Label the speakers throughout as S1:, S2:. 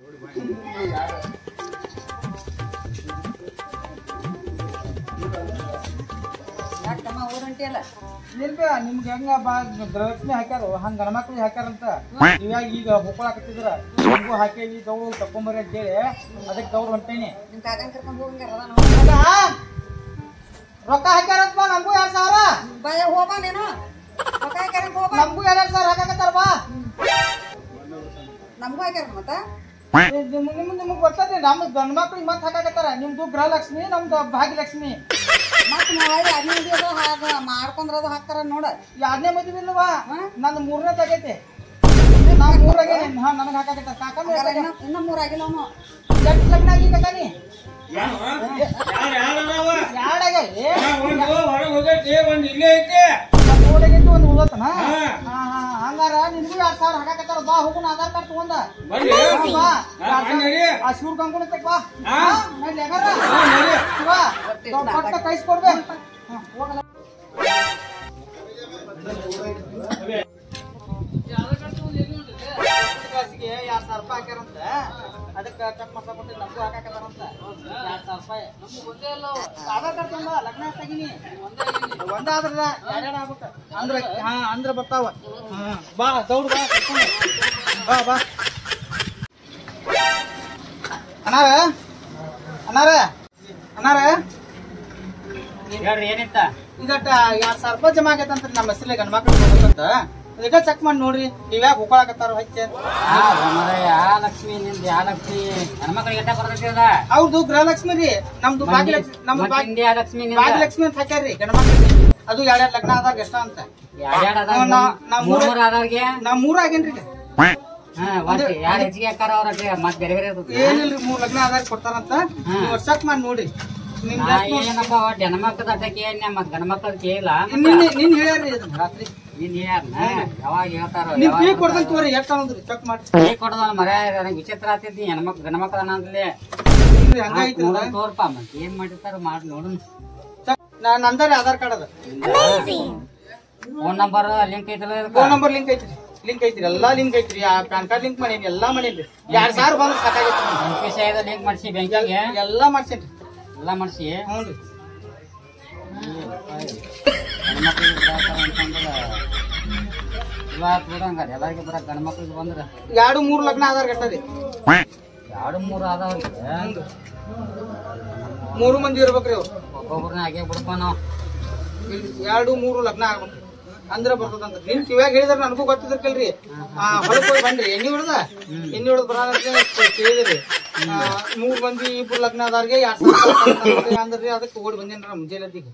S1: ಯಾಕಮ್ಮ ಊರಂಟಿಯಲ್ಲ
S2: ಇಲ್ರಿ ನಿಮ್ಗೆ ಹೆಂಗ ಬಾ ಗೃಹಲಕ್ಷ್ಮಿ ಹಾಕ್ಯಾರ ಹಂಗ ಗಣಮಕ್ಳಿಗೆ ಹಾಕ್ಯಾರಂತ ಇವಾಗ ಈಗ ಹೊಕ್ಕೊಳಕತ್ತಿದ್ರ ನಮಗೂ ಹಾಕೇವಿ ದೌಡ್ ತಕೊಂಬರಿ ಅಂತ ಹೇಳಿ ಅದಕ್ಕೆ ದೌಡ್ ಹೊಂಟೇನಿ
S1: ನಿಮ್ ಕಾಕನ್ ಕರ್ಕೊಂಡ್ ಹೋಗಂಗಾರ
S2: ಅದ, ರೊಕ್ಕ ಹಾಕ್ಯಾರಂತ ಬಾ ನಮಗೂ ಎರಡ್ ಸಾವಿರ
S1: ಬಯ ಹೋಗ ನೀನು ರೊಕ್ಕ ಹಾಕ್ಯಾರಂತ ಹೋಗ
S2: ನಮಗೂ ಎರಡ್ ಸಾವಿರ ಹಾಕಾಕತ್ತಾರ ಬಾ
S1: ನಮಗೂ ಹಾಕ್ಯಾರ ಮತ್ತ
S2: ನಿಮ್ ನಿಮ್ ನಿಮ್ಗೆ ಬರ್ತದೆ ನಮ್ ಗಂಡ್ ಮಕ್ಳಿಗೆ ಮತ್ತೆ ಹಾಕಾಕತ್ತಾರ ನಿಮ್ದು ಗೃಹಲಕ್ಷ್ಮಿ ನಮ್ದು ಭಾಗ್ಯಲಕ್ಷ್ಮಿ
S1: ಮತ್ ನಾವ್ ಅದ್ನೇ ಅದು ಹಾಗ ಮಾಡ್ಕೊಂಡ್ರ ಅದು ಹಾಕ್ತಾರ ನೋಡ
S2: ಯಾರನೇ ಮದ್ವೆ ಇಲ್ವಾ ನಂದು ಮೂರನೇ ತಗೈತೆ ನಾ ಮೂರಾಗೆ ಹಾ ನನಗೆ ಹಾಕಾಕತ್ತಾರ ಕಾಕನ
S1: ಹಂಗಾರ ಇನ್ನ ಇನ್ನ ಮೂರ್ ಆಗಿಲ್ಲ ಅವನು
S2: ಎಷ್ಟು ಲಗ್ನ ಆಗಿ ಕತಾನಿ ಯಾಡಾಗ ಏ
S3: ಹೊರಗೆ ಹೋಗೈತಿ ಒಂದ್ ಇಲ್ಲೇ ಐತಿ
S2: ಮೂರಾಗಿದ್ದು ಒಂದು ಉಳ್ದತನ ಹಾ ಹಾ ಹಂಗಾರ ನಿನ್ಗೂ ಎರಡ್ ಸಾವಿರ ಹಾಕಾಕತ್ತಾರ ಬಾ ಹೋಗುಣ ಆಧಾರ್ ಕಾರ್ಡ್ ತಗೊಂಡ
S3: ಬನ್ನಿ
S2: ಬಾ
S3: ಹಾ, ಬನ್ನಿ ನಡಿ.
S2: ಆ ಶಿವ್ರ ಕಂಕಣ ಬಾ
S3: ಹಾ?
S2: ಹಾ, ನಡ್ಲಿ ಹೆಂಗಾರ?
S3: ನಡಿ.
S2: ಶಿವ, ದೊಡ್ಡ ಪಟ್ಟ ಕೈಸ್ಕೊಡ್ಬೇ ಹಾ, ಹೋಗಲ್ಲ. ಕ್ಲಾಸಿಗೆ ಎರಡ್ ಸಾವಿರ ರೂಪಾಯಿ ಹಾಕ್ಯಾರಂತ ಅದಕ್ಕೆ ಚೆಕ್ ಮಾಡ್ಸಕ್ ಕೊಟ್ಟಿದ್ದು ನಮಗೂ ಹಾಕಾಕತ್ತಾರಂತ ಎರಡ್ ಸಾವಿರ ರೂಪಾಯಿ ಆಧಾರ್ ಕಾರ್ಡ್ ತಂದ ಲಗ್ನ ತೆಗಿನಿ ಒಂದ ಆದ್ರಲ್ಲ ಎರಡೆರಡು ಆಗ್ಬೇಕ ಅಂದ್ರ ಹಾ ಅಂದ್ರ ಬರ್ತಾವ ಹಾ ಬಾ ದೌಡ್ ಬಾ ಕರ್ಕೊಂಡು. ಬಾ ಬಾ ಅನಾರ ಅನಾರ ಅನಾರ
S3: ಹೇಳ್ರಿ ಏನಿತ್ತ
S2: ಇದಟ್ಟ ಎರಡ್ ಸಾವಿರ ರೂಪಾಯಿ ಜಮಾ ಆಗೈತಂತ ನಮ್ಮ ಹೆಸರಲ್ಲಿ ಗಂಡ ಮಕ್ಳು ಹೋಗ್ಬೇಕಂತ ಇದಕ್ಕ ಚೆಕ್ ಮಾಡಿ ನೋಡ್ರಿ ನೀವ್ಯಾಕ ಹೋಗ್ಕೊಳಕತ್ತಾರ ಹಚ್ಚ
S3: ಯಾ ಲಕ್ಷ್ಮಿ ನಿಂದ ಯಾ ಲಕ್ಷ್ಮಿ ಹೆಣ್ಮಕ್ಳಿಗೆ ಎಟ್ಟ ಬರ್ತೈತಿ ಅದ
S2: ಅವ್ರದ್ದು ಗೃಹಲಕ್ಷ್ಮಿ ರೀ ನಮ್ದು ಭಾಗ್ಯಲಕ್ಷ್ಮಿ ನಮ್ದು ಭಾಗ್ಯ
S3: ಹಿಂದೆ ಯಾ ಲಕ್ಷ್ಮಿ ನಿಂದ
S2: ಭಾಗ್ಯಲಕ್ಷ್ಮಿ ಅಂತ ಹಾಕ್ಯಾರ್ರಿ ಗಂಡ ಮಕ್ಳಿಗೆ ಅದು ಎರಡೆರಡು ಲಗ್ನ ಆದಾಗ ಎಷ್ಟ ಅಂತ
S3: ಯಾರ್ಯಾರ ಅದಾವ
S2: ನಾ- ನಾ- ನಾ
S3: ಮೂರ್
S2: ಮೂರ-
S3: ಮೂರ್ ಆದವ್ರಿಗೆ
S2: ನಾ ಮೂರ ಆಗೇನ್ರಿ ಈಗ.
S3: ಹಾ ಒಟ್ಟು ಯಾರು ಹೆಚ್ಚಿಗೆ ಹಾಕಾರ ಅವ್ರ ಮತ್ ಬೇರೆ ಬೇರೆ ಇರ್ತೈತಿ
S2: ಏನಿಲ್ರಿ ಮೂರ್ ಲಗ್ನ ಆದಾಗ ಕೊಡ್ತಾರಂತ ನೀವು ಚೆಕ್ ಮಾಡಿ ನೋಡಿ ನಿಮ್
S3: ನಾ ಏನಪ್ಪ ಒಟ್ಟು ಹೆಣ್ಮಕ್ಳದ ಅಟ್ಟಕ್ಕೆ ಮತ್ ಗಂಡ ಮಕ್ಳದ್ ಕೇಳಿಲ್ಲ
S2: ನಿನ್ನೆ ನಿನ್ ಹೇಳ್ಯಾರ್ರಿ ಇದನ್ನ ರಾತ್ರಿ
S3: ನೀನ್ ಯಾರನ್ನ ಯಾವಾಗ ಹೇಳ್ತಾರೋ
S2: ನಿಮ್
S3: ಯಾವಾಗ
S2: ಫೀ ಕೊಡ್ದಂತ ತೋರಿ ಎಷ್ಟ್ ಅನ್ನೋದ್ರಿ ಚೆಕ್ ಮಾಡಿ
S3: ಏ ಕೊಡದ ಮರ ನಂಗೆ ವಿಚಿತ್ರ ಆಗ್ತೈತಿ ಹೆಣ್ಮಕ್ಳು ಗಂಡ ಮಕ್ಳ ಅನ್ನಂದ್ಲೆ
S2: ಇಲ್ರಿ ಹಂಗ ಐತಿ
S3: ನೋಡೋಣ ತೋರ್ಪ ಮತ್ ಏನ್ ಮಾಡಿರ್ತಾರ ಮಾಡಿ ನೋಡೋಣ
S2: ನಾ ನಂದರಿ ಆಧಾರ್ ಕಾರ್ಡ್ ಅದ
S3: ಫೋನ್ ನಂಬರ್ ಲಿಂಕ್ ಐತಲ್ಲ ಇದಕ್ಕ?
S2: ಫೋನ್ ನಂಬರ್ ಲಿಂಕ್ ಐತ್ರಿ ಲಿಂಕ್ ಐತ್ರಿ ಎಲ್ಲಾ ಲಿಂಕ್ ಐತ್ರಿ ಆ ಪ್ಯಾನ್ ಕಾರ್ಡ್ ಲಿಂಕ್ ಮಾಡೀನಿ ಎಲ್ಲಾ ಮಾಡೀನಿ ಎರಡ್ ಸಾವಿರ ಬಂದ್ರೆ ಸಾಕಾಗೈತಿ ನಮ್ಗೆ.
S3: NPCI ಲಿಂಕ್ ಮಾಡಿಸಿ ಬ್ಯಾಂಕಿಗೆ
S2: ಎಲ್ಲಾ ಮಾಡ್ಸೇನ್ರಿ
S3: ಎಲ್ಲ ಮಾಡಿಸಿ
S2: ಹ್ಞೂ ರೀ
S3: ಹೆಣ್ಮಕ್ಳಿಗೆ ಬಿಡಾತಾರ ಅಂತಂದ್ರ ಇವತ್ತು ಬಿಡಂಗಾರ ಎಲ್ಲಾರ್ಗಿ ಬರ ಗಂಡ ಮಕ್ಳಿಗೆ ಬಂದ್ರ
S2: ಎರಡು ಮೂರು ಲಗ್ನ ಆಧಾರ್ ಗಟ್ಟ ರೀ
S3: ಎರಡು ಮೂರು ಆದವ್ರಿಗೆ
S2: ಮೂರು ಮಂದಿ ಇರ್ಬೇಕ್ರಿ ಅವ್ರು
S3: ಒಬ್ಬೊಬ್ರನ್ನ ಹಾಗೆ ಬಿಡಪ್ಪ ನಾವು
S2: ಇಲ್ಲಿ ಎರಡು ಮೂರು ಲಗ್ನ ಆಗ್ಬೇಕು ಅಂದ್ರ ಬರ್ತದಂತ ನಿನ್ ಕಿವ್ಯಾಗ ಹೇಳಿದ್ರ ನನಗೂ ಗೊತ್ತಿದ್ರಕಲ್ರಿ ಆ ಹೊಳಕ್ ಹೋಗಿ ಬಂದ್ರಿ ಎಣ್ಣಿ ಹೊಡೆದ ಎಣ್ಣಿ ಹೊಡೆದ್ ಬರೋಣ ಅಂತ ಕೇಳಿದ್ರಿ ಆ, ಮೂರ್ ಮಂದಿ ಇಬ್ರು ಲಗ್ನ ಆದವ್ರಿಗೆ ಎರಡ್ ಸಾವಿರ ಅಂದ್ರಿ ಅದಕ್ಕೆ ಓಡಿ ಬಂದೇನ್ರ ಮುಂಜಾನೆ ಎದ್ದಿಗೆ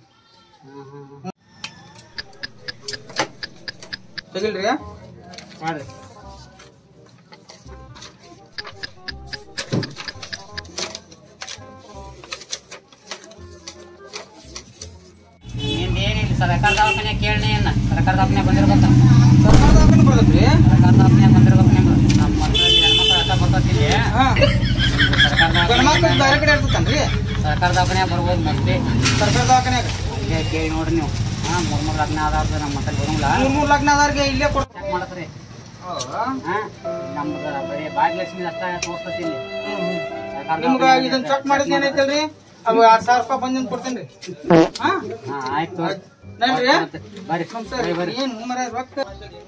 S2: ತೆಗಿಲ್ರಿ
S3: ಮಾಡ್ರಿ ನಿಂದೇನಿಲ್ಲ ಸರ್ಕಾರ ದವಾಖಾನೆ ಕೇಳಿ ಏನ ಸರ್ಕಾರ ದವಾಖಾನೆ ಬಂದಿರ್ಬೇಕ
S2: ಸರ್ಕಾರ ದವಾಖಾನೆ ಬರ್ತೈತ್ರಿ
S3: ಸರ್ಕಾರ ದವಾಖಾನೆ ಬಂದಿರ್ಬೇಕು ನಿಮ್ದು ನಮ್ಮ ಮಕ್ಕಳಿಗೆ ಹೆಣ್ಮಕ್ಳು ಅಷ್ಟ ಬರ್ತೈತಿ
S2: ಹಾ
S3: ಸರ್ಕಾರ
S2: ಗಣಮಕ್ಳು
S3: ದವಾಖಾನೆ
S2: ಬೇರೆ ಕಡೆ ಇರ್ತೈತನ್ರಿ
S3: ಸರ್ಕಾರ ದವಾಖಾನೆ ಬರ್ಬೋದು ಮೋಸ್ಟ್ಲಿ
S2: ಸರ್ಕಾರ ದವಾಖಾನ್ಯಾಗ
S3: ಇಲ್ಲೇ ಕೇಳಿ ನೋಡ್ರಿ ನೀವು ಹಾ ಮೂರ್ ಮೂರ್ ಲಗ್ನ ಆದಾವ್ದು ನಮ್ಮ ಮಕ್ಕಳು ಬರೋಂಗಿಲ್ಲ
S2: ಮೂರ್ ಮೂರ್ ಲಗ್ನ ಆದವ್ರಿಗೆ ಇಲ್ಲೇ ಕೊಡ್
S3: ಚೆಕ್ ಮಾಡತ್ರಿ ಹಾ ನಮ್ದು ಬರೀ ಭಾಗ್ಯಲಕ್ಷ್ಮಿ ಅಷ್ಟ ತೋರಿಸ್ತೈತಿ ಇಲ್ಲಿ ಸರ್ಕಾರ
S2: ನಿಮ್ಗ
S3: ದವಾಖಾನೆ
S2: ಇದನ್ನ ಚೆಕ್ ಮಾಡಿದ್ ಏನೈತಲ್ರಿ ಅವು ಎರಡ್ ಸಾವಿರ ರೂಪಾಯಿ ಬಂದಿಂದ ಕೊಡ್ತೇನ್ರಿ ಹಾ
S3: ಹಾ ಆಯ್ತು
S2: ನಡ್ರಿ
S3: ಬರ್ರಿ
S2: ಸರಿ
S3: ಬರ್ರಿ
S2: ಏನ್ ಮರ ರೊಕ್ಕ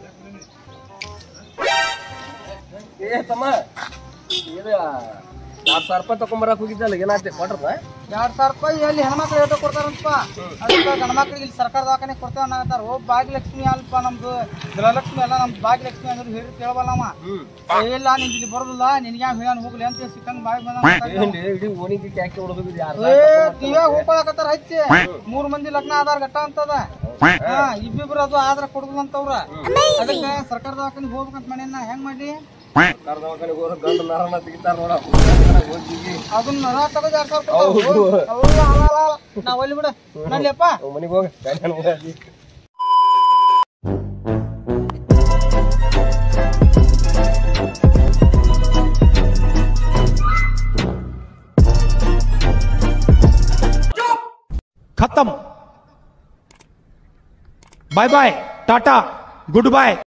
S4: ಏ ತಮ್ಮ ಇದು ನಾಲ್ಕು ಸಾವಿರ ರೂಪಾಯಿ ತಗೊಂಬರಕ್ ಹೋಗಿದ್ದಲ್ಲ ಏನಾಯ್ತು ಕೊಟ್ರದ
S2: ಎರಡ್ ಸಾವಿರ ರೂಪಾಯಿ ಎಲ್ಲಿ ಹೆಣ್ಮಕ್ಳು ಏಟು ಕೊಡ್ತಾರಂತಪ್ಪ ಅದಕ್ಕೆ ಗಣಮಕ್ಳಿಗೆ ಇಲ್ಲಿ ಸರ್ಕಾರ ದವಾಖಾನೆ ಕೊಡ್ತೇವೆ ಅನ್ನತ್ತಾರ ಓ ಭಾಗ್ಯಲಕ್ಷ್ಮಿ ಅಲ್ಪ ನಮ್ದು ಗೃಹಲಕ್ಷ್ಮಿ ಅಲ್ಲ ನಮ್ದು ಭಾಗ್ಯಲಕ್ಷ್ಮಿ ಅಂದ್ರೆ ಹೇಳಿ ಕೇಳಬಲ್ಲ ಅವ ಏ, ಇಲ್ಲ ನಿನ್ ಇಲ್ಲಿ ಬರೋದಿಲ್ಲ ನಿನ್ಗೆ ಯಾವ ಹೇಳ ಹೋಗ್ಲಿ ಅಂತ ಸಿಕ್ಕಂಗ್ ಬಾಯಿ ಬಂದ
S4: ಇಡೀ ಓಣಿಗೆ ಕ್ಯಾಕಿ ಹೊಡ್ಬೇಕು ಯಾರು
S2: ಏ ನೀವೇ ಹೋಗ್ಕೊಳಕತ್ತಾರ ಹಚ್ಚಿ ಮೂರ್ ಮಂದಿ ಲಗ್ನ ಆಧಾರ ಘಟ್ಟ ಅಂತದ ಹಾ ಇಬ್ಬಿಬ್ರು ಅದು ಆದ್ರ ಕೊಡುದಂತವ್ರ ಅದಕ್ಕೆ ಸರ್ಕಾರ ದವಾಖಾನೆ ಹೋಗ್ಬೇಕಂತ ಮಾಡ್ಯಾನ ಹೆಂಗ್ ಮಾಡಿ
S4: ದವಾಖಾನೆ ಹೋದ್ರೆ ಗಂಡು ನರನ ತೆಗಿತಾರ ನೋಡ ಹೋಗಿ
S2: ಅದನ್ನ ನರ ತಗದ್ ಎರಡ್ ಸಾವಿರ ಕೊಡ್ತಾವು. ಅವು ಅಲ್ಲ, ಅಲ್ಲ, ಅಲ್ಲ. ನಾವ್ ಒಲ್ಲಿ ಬಿಡ ನಡ್ಲಿಯಪ್ಪ
S4: ಮನೆಗೆ ಹೋಗ ಕಲ್ಯಾಣ ಮಾಡಿ
S5: खत्म bye bye tata good bye